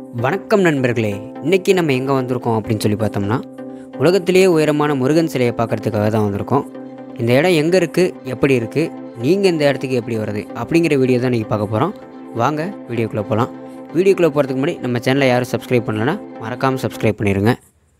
வணக்கம் நண்பர்களே இன்றைக்கி நம்ம எங்கே வந்திருக்கோம் அப்படின்னு சொல்லி பார்த்தோம்னா உலகத்திலேயே உயரமான முருகன் சிலையை பார்க்கறதுக்காக தான் வந்திருக்கோம் இந்த இடம் எங்கே இருக்குது எப்படி இருக்குது நீங்கள் இந்த இடத்துக்கு எப்படி வருது அப்படிங்கிற வீடியோ தான் இன்றைக்கி பார்க்க போகிறோம் வாங்க வீடியோக்குள்ளே போகலாம் வீடியோக்குள்ளே போகிறதுக்கு முன்னாடி நம்ம சேனலை யாரும் சப்ஸ்கிரைப் பண்ணலன்னா மறக்காமல் சப்ஸ்கிரைப் பண்ணிடுங்க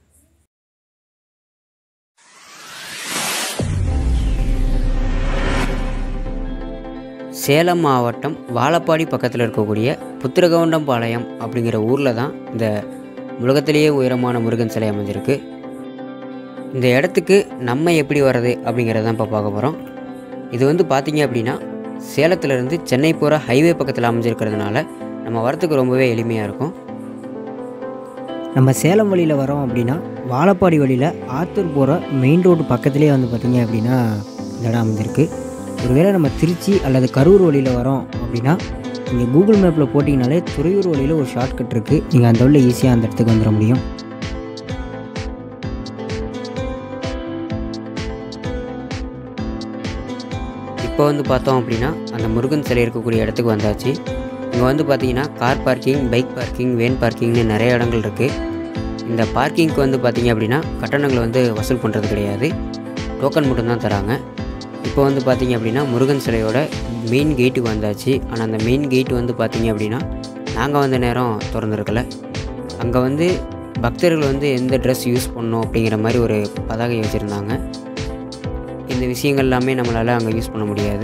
சேலம் மாவட்டம் வாழப்பாடி பக்கத்தில் இருக்கக்கூடிய புத்திரகவுண்டம்பாளையம் அப்படிங்கிற ஊரில் தான் இந்த உலகத்திலேயே உயரமான முருகன் சிலை அமைஞ்சிருக்கு இந்த இடத்துக்கு நம்ம எப்படி வர்றது அப்படிங்கிறத தான் இப்போ பார்க்க போகிறோம் இது வந்து பார்த்தீங்க அப்படின்னா சேலத்துலேருந்து சென்னை போகிற ஹைவே பக்கத்தில் அமைஞ்சிருக்கிறதுனால நம்ம வரத்துக்கு ரொம்பவே எளிமையாக இருக்கும் நம்ம சேலம் வழியில் வரோம் அப்படின்னா வாழப்பாடி வழியில் ஆத்தூர் போகிற மெயின் ரோடு பக்கத்துலேயே வந்து பார்த்திங்க அப்படின்னா இந்த இடம் அமைஞ்சிருக்கு ஒருவேளை நம்ம திருச்சி அல்லது கரூர் வழியில் வரோம் அப்படின்னா நீங்கள் கூகுள் மேப்பில் போட்டிங்கனாலே துறையூர் வழியில் ஒரு ஷார்ட்கட் இருக்குது நீங்கள் அந்த வழியில் ஈஸியாக அந்த இடத்துக்கு வந்துட முடியும் இப்போ வந்து பார்த்தோம் அப்படின்னா அந்த முருகன் சிலை இருக்கக்கூடிய இடத்துக்கு வந்தாச்சு இங்கே வந்து பார்த்தீங்கன்னா car parking bike parking van பார்க்கிங்னு நிறைய இடங்கள் இருக்குது இந்த பார்க்கிங்க்கு வந்து பார்த்தீங்க அப்படின்னா கட்டணங்களை வந்து வசூல் பண்ணுறது கிடையாது டோக்கன் மட்டும்தான் தராங்க இப்போ வந்து பார்த்தீங்க அப்படின்னா முருகன் சிலையோட மெயின் கேட்டுக்கு வந்தாச்சு ஆனால் அந்த மெயின் கேட் வந்து பார்த்தீங்க அப்படின்னா நாங்கள் வந்த நேரம் திறந்துருக்கல அங்கே வந்து பக்தர்கள் வந்து எந்த ட்ரெஸ் யூஸ் பண்ணணும் அப்படிங்கிற மாதிரி ஒரு பதாகை வச்சுருந்தாங்க இந்த விஷயங்கள் எல்லாமே நம்மளால் அங்கே யூஸ் பண்ண முடியாது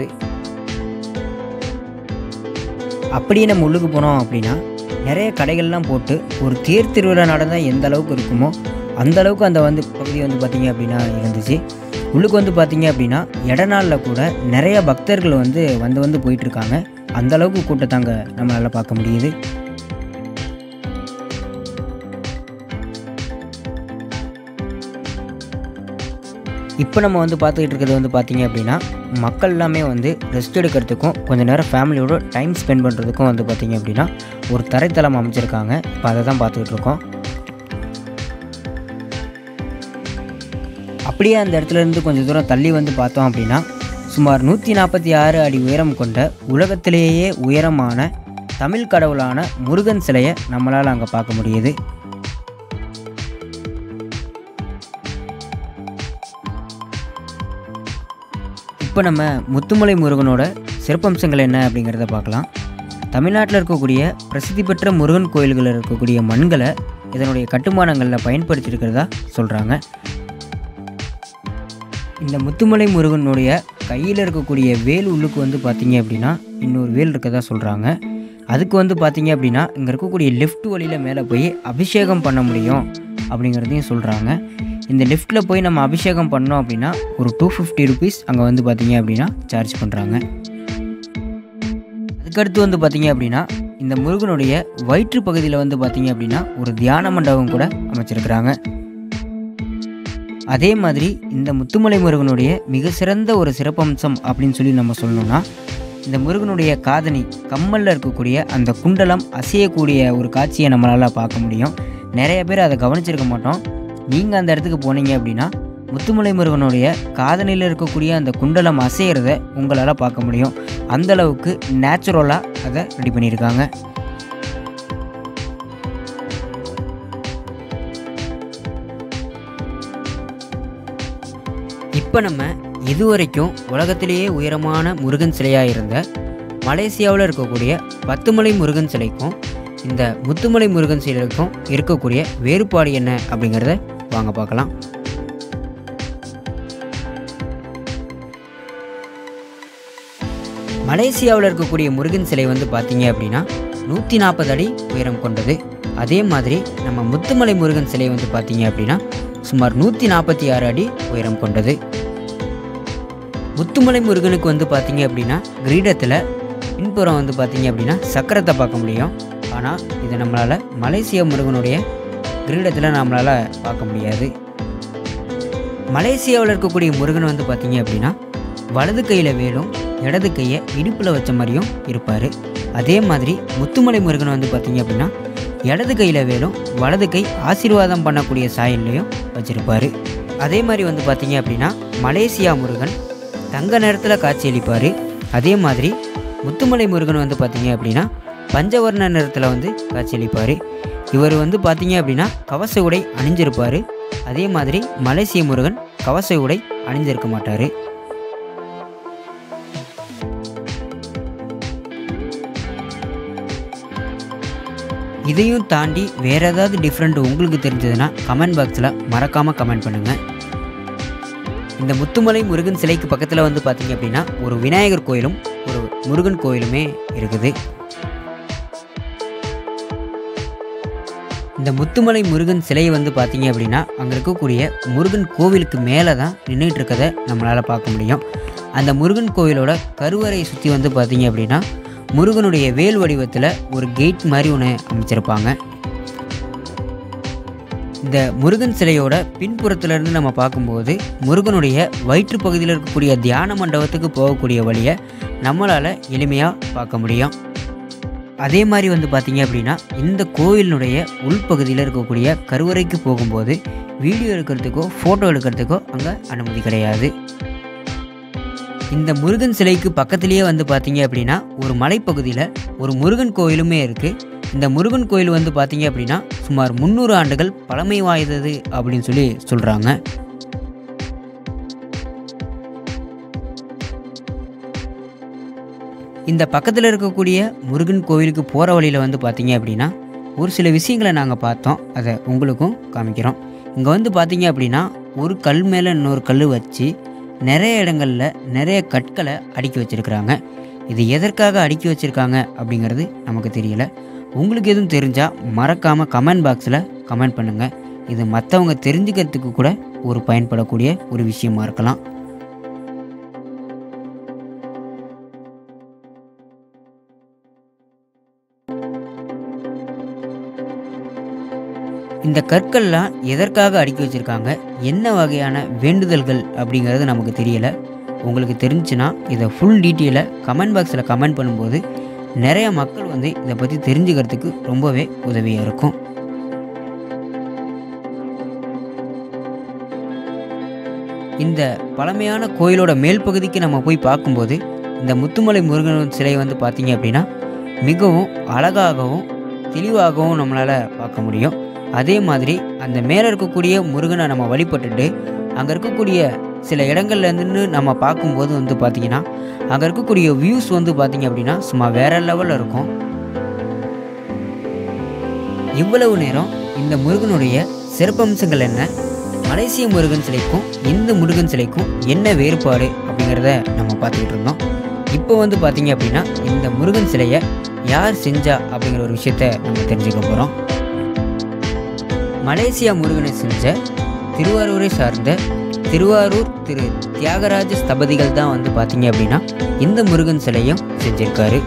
அப்படியே நம்ம உள்ளுக்கு போனோம் அப்படின்னா நிறைய கடைகள்லாம் போட்டு ஒரு தேர் திருவிழா நடந்தால் எந்த அளவுக்கு இருக்குமோ அந்த அளவுக்கு அந்த வந்து பகுதி வந்து பார்த்திங்க அப்படின்னா இருந்துச்சு உள்ளுக்கு வந்து பார்த்திங்க அப்படின்னா இடநாளில் கூட நிறைய பக்தர்கள் வந்து வந்து வந்து போயிட்டுருக்காங்க அந்த அளவுக்கு கூட்டத்தாங்க நம்மளால் பார்க்க முடியுது இப்போ நம்ம வந்து பார்த்துக்கிட்டு இருக்கிறது வந்து பார்த்திங்க அப்படின்னா மக்கள் எல்லாமே வந்து ரெஸ்ட் எடுக்கிறதுக்கும் கொஞ்சம் நேரம் ஃபேமிலியோட டைம் ஸ்பெண்ட் பண்ணுறதுக்கும் வந்து பார்த்திங்க அப்படின்னா ஒரு தரைத்தளம் அமைச்சிருக்காங்க இப்போ அதை தான் பார்த்துக்கிட்டு இருக்கோம் அப்படியே அந்த இடத்துல இருந்து கொஞ்சம் தூரம் தள்ளி வந்து பார்த்தோம் அப்படின்னா சுமார் நூற்றி நாற்பத்தி ஆறு அடி உயரம் கொண்ட உலகத்திலேயே உயரமான தமிழ் கடவுளான முருகன் சிலையை நம்மளால் அங்கே பார்க்க முடியுது இப்போ நம்ம முத்துமலை முருகனோட சிறப்பம்சங்கள் என்ன அப்படிங்கிறத பார்க்கலாம் தமிழ்நாட்டில் இருக்கக்கூடிய பிரசித்தி பெற்ற முருகன் கோயில்களில் இருக்கக்கூடிய மண்களை இதனுடைய கட்டுமானங்களில் பயன்படுத்தியிருக்கிறதா சொல்கிறாங்க இந்த முத்துமலை முருகனுடைய கையில் இருக்கக்கூடிய வேல் உள்ளுக்கு வந்து பார்த்தீங்க அப்படின்னா இன்னொரு வேல் இருக்கதா சொல்கிறாங்க அதுக்கு வந்து பார்த்தீங்க அப்படின்னா இங்கே இருக்கக்கூடிய லெஃப்ட் வழியில் மேலே போய் அபிஷேகம் பண்ண முடியும் அப்படிங்கிறதையும் சொல்கிறாங்க இந்த லிஃப்ட்டில் போய் நம்ம அபிஷேகம் பண்ணோம் அப்படின்னா ஒரு டூ ஃபிஃப்டி ருபீஸ் அங்கே வந்து பார்த்தீங்க அப்படின்னா சார்ஜ் பண்ணுறாங்க அதுக்கடுத்து வந்து பார்த்தீங்க அப்படின்னா இந்த முருகனுடைய வயிற்று பகுதியில் வந்து பார்த்தீங்க அப்படின்னா ஒரு தியான மண்டபம் கூட அமைச்சிருக்கிறாங்க அதே மாதிரி இந்த முத்துமலை முருகனுடைய மிக சிறந்த ஒரு சிறப்பம்சம் அப்படின்னு சொல்லி நம்ம சொல்லணும்னா இந்த முருகனுடைய காதணி கம்மலில் இருக்கக்கூடிய அந்த குண்டலம் அசையக்கூடிய ஒரு காட்சியை நம்மளால் பார்க்க முடியும் நிறைய பேர் அதை கவனிச்சிருக்க மாட்டோம் நீங்கள் அந்த இடத்துக்கு போனீங்க அப்படின்னா முத்துமலை முருகனுடைய காதணியில் இருக்கக்கூடிய அந்த குண்டலம் அசைகிறத உங்களால் பார்க்க முடியும் அந்த அளவுக்கு நேச்சுரலாக அதை ரெடி பண்ணியிருக்காங்க இப்போ நம்ம இதுவரைக்கும் உலகத்திலேயே உயரமான முருகன் சிலையாக இருந்த மலேசியாவில் இருக்கக்கூடிய பத்துமலை முருகன் சிலைக்கும் இந்த முத்துமலை முருகன் சிலைக்கும் இருக்கக்கூடிய வேறுபாடு என்ன அப்படிங்கிறத வாங்க பார்க்கலாம் மலேசியாவில் இருக்கக்கூடிய முருகன் சிலை வந்து பார்த்தீங்க அப்படின்னா நூற்றி நாற்பது அடி உயரம் கொண்டது அதே மாதிரி நம்ம முத்துமலை முருகன் சிலை வந்து பார்த்தீங்க அப்படின்னா சுமார் நூற்றி நாற்பத்தி ஆறு அடி உயரம் கொண்டது முத்துமலை முருகனுக்கு வந்து பார்த்தீங்க அப்படின்னா கிரீடத்தில் பின்புறம் வந்து பார்த்தீங்க அப்படின்னா சக்கரத்தை பார்க்க முடியும் ஆனால் இதை நம்மளால் மலேசிய முருகனுடைய கிரீடத்தில் நம்மளால் பார்க்க முடியாது மலேசியாவில் இருக்கக்கூடிய முருகன் வந்து பார்த்தீங்க அப்படின்னா வலது கையில் வேலும் இடது கையை இடுப்பில் வச்ச மாதிரியும் இருப்பார் அதே மாதிரி முத்துமலை முருகன் வந்து பார்த்தீங்க அப்படின்னா இடது கையில் வேலும் வலது கை ஆசீர்வாதம் பண்ணக்கூடிய சாயல்லையும் வச்சுருப்பார் அதே மாதிரி வந்து பார்த்தீங்க அப்படின்னா மலேசியா முருகன் தங்க நிறத்தில் காட்சியளிப்பார் அதே மாதிரி முத்துமலை முருகன் வந்து பார்த்தீங்க அப்படின்னா பஞ்சவர்ண நிறத்தில் வந்து காட்சியளிப்பார் இவர் வந்து பார்த்தீங்க அப்படின்னா கவச உடை அணிஞ்சிருப்பார் அதே மாதிரி மலேசிய முருகன் கவச உடை அணிஞ்சிருக்க மாட்டார் இதையும் தாண்டி வேற ஏதாவது டிஃப்ரெண்ட் உங்களுக்கு தெரிஞ்சதுன்னா கமெண்ட் பாக்ஸில் மறக்காமல் கமெண்ட் பண்ணுங்கள் இந்த முத்துமலை முருகன் சிலைக்கு பக்கத்தில் வந்து பார்த்தீங்க அப்படின்னா ஒரு விநாயகர் கோயிலும் ஒரு முருகன் கோயிலுமே இருக்குது இந்த முத்துமலை முருகன் சிலையை வந்து பார்த்தீங்க அப்படின்னா அங்கே இருக்கக்கூடிய முருகன் கோவிலுக்கு மேலே தான் நின்றுட்டு இருக்கதை நம்மளால் பார்க்க முடியும் அந்த முருகன் கோவிலோட கருவறையை சுற்றி வந்து பார்த்தீங்க அப்படின்னா முருகனுடைய வேல் வடிவத்தில் ஒரு கேட் மாதிரி ஒன்று அமைச்சிருப்பாங்க இந்த முருகன் சிலையோட பின்புறத்திலிருந்து நம்ம பார்க்கும்போது முருகனுடைய வயிற்று பகுதியில் இருக்கக்கூடிய தியான மண்டபத்துக்கு போகக்கூடிய வழியை நம்மளால் எளிமையாக பார்க்க முடியும் அதே மாதிரி வந்து பார்த்தீங்க அப்படின்னா இந்த கோவிலினுடைய உள்பகுதியில் இருக்கக்கூடிய கருவறைக்கு போகும்போது வீடியோ எடுக்கிறதுக்கோ ஃபோட்டோ எடுக்கிறதுக்கோ அங்கே அனுமதி கிடையாது இந்த முருகன் சிலைக்கு பக்கத்திலேயே வந்து பார்த்தீங்க அப்படின்னா ஒரு மலைப்பகுதியில் ஒரு முருகன் கோயிலுமே இருக்குது இந்த முருகன் கோயில் வந்து பார்த்தீங்க அப்படின்னா சுமார் முந்நூறு ஆண்டுகள் பழமை வாய்ந்தது அப்படின்னு சொல்லி சொல்கிறாங்க இந்த பக்கத்தில் இருக்கக்கூடிய முருகன் கோவிலுக்கு போகிற வழியில் வந்து பார்த்தீங்க அப்படின்னா ஒரு சில விஷயங்களை நாங்கள் பார்த்தோம் அதை உங்களுக்கும் காமிக்கிறோம் இங்கே வந்து பார்த்தீங்க அப்படின்னா ஒரு கல் மேலே இன்னொரு கல் வச்சு நிறைய இடங்களில் நிறைய கற்களை அடுக்கி வச்சுருக்குறாங்க இது எதற்காக அடுக்கி வச்சுருக்காங்க அப்படிங்கிறது நமக்கு தெரியல உங்களுக்கு எதுவும் தெரிஞ்சால் மறக்காமல் கமெண்ட் பாக்ஸில் கமெண்ட் பண்ணுங்கள் இது மற்றவங்க தெரிஞ்சுக்கிறதுக்கு கூட ஒரு பயன்படக்கூடிய ஒரு விஷயமா இருக்கலாம் இந்த கற்கள்லாம் எதற்காக அடுக்கி வச்சுருக்காங்க என்ன வகையான வேண்டுதல்கள் அப்படிங்கிறது நமக்கு தெரியல உங்களுக்கு தெரிஞ்சுன்னா இதை ஃபுல் டீட்டெயிலை கமெண்ட் பாக்ஸில் கமெண்ட் பண்ணும்போது நிறைய மக்கள் வந்து இதை பற்றி தெரிஞ்சுக்கிறதுக்கு ரொம்பவே உதவியாக இருக்கும் இந்த பழமையான கோயிலோட மேல் பகுதிக்கு நம்ம போய் பார்க்கும்போது இந்த முத்துமலை முருகன் சிலை வந்து பார்த்தீங்க அப்படின்னா மிகவும் அழகாகவும் தெளிவாகவும் நம்மளால் பார்க்க முடியும் அதே மாதிரி அந்த மேலே இருக்கக்கூடிய முருகனை நம்ம வழிபட்டுட்டு அங்கே இருக்கக்கூடிய சில இடங்கள்ல இருந்து நம்ம பார்க்கும்போது வந்து பார்த்திங்கன்னா அங்கே இருக்கக்கூடிய வியூஸ் வந்து பார்த்திங்க அப்படின்னா சும்மா வேற லெவலில் இருக்கும் இவ்வளவு நேரம் இந்த முருகனுடைய சிறப்பம்சங்கள் என்ன மலேசிய முருகன் சிலைக்கும் இந்த முருகன் சிலைக்கும் என்ன வேறுபாடு அப்படிங்கிறத நம்ம பார்த்துக்கிட்டு இருந்தோம் இப்போ வந்து பார்த்தீங்க அப்படின்னா இந்த முருகன் சிலையை யார் செஞ்சா அப்படிங்கிற ஒரு விஷயத்த நம்ம தெரிஞ்சுக்க போகிறோம் மலேசியா முருகனை செஞ்ச திருவாரூரை சார்ந்த திருவாரூர் திரு தியாகராஜ ஸ்தபதிகள் தான் வந்து பார்த்தீங்க அப்படின்னா இந்த முருகன் சிலையும் செஞ்சிருக்காரு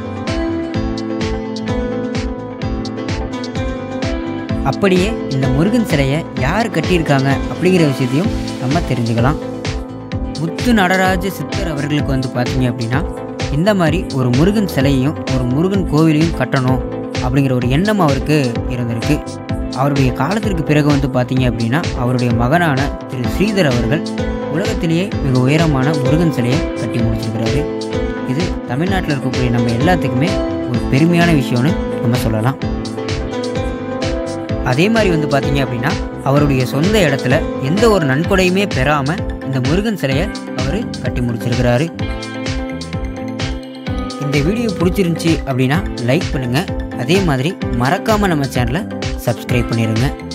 அப்படியே இந்த முருகன் சிலையை யார் கட்டியிருக்காங்க அப்படிங்கிற விஷயத்தையும் நம்ம தெரிஞ்சுக்கலாம் முத்து நடராஜ சித்தர் அவர்களுக்கு வந்து பார்த்தீங்க அப்படின்னா இந்த மாதிரி ஒரு முருகன் சிலையையும் ஒரு முருகன் கோவிலையும் கட்டணும் அப்படிங்கிற ஒரு எண்ணம் அவருக்கு இருந்திருக்கு அவருடைய காலத்திற்கு பிறகு வந்து பார்த்தீங்க அப்படின்னா அவருடைய மகனான திரு ஸ்ரீதர் அவர்கள் உலகத்திலேயே மிக உயரமான முருகன் சிலையை கட்டி முடிச்சிருக்கிறாரு இது தமிழ்நாட்டில் இருக்கக்கூடிய நம்ம எல்லாத்துக்குமே ஒரு பெருமையான விஷயம்னு நம்ம சொல்லலாம் அதே மாதிரி வந்து பார்த்தீங்க அப்படின்னா அவருடைய சொந்த இடத்துல எந்த ஒரு நன்கொடையுமே பெறாமல் இந்த முருகன் சிலையை அவர் கட்டி முடிச்சிருக்கிறாரு இந்த வீடியோ பிடிச்சிருந்துச்சி அப்படின்னா லைக் பண்ணுங்கள் அதே மாதிரி மறக்காமல் நம்ம சேனலை சப்ஸ்கிரைப் பண்ணிடுங்க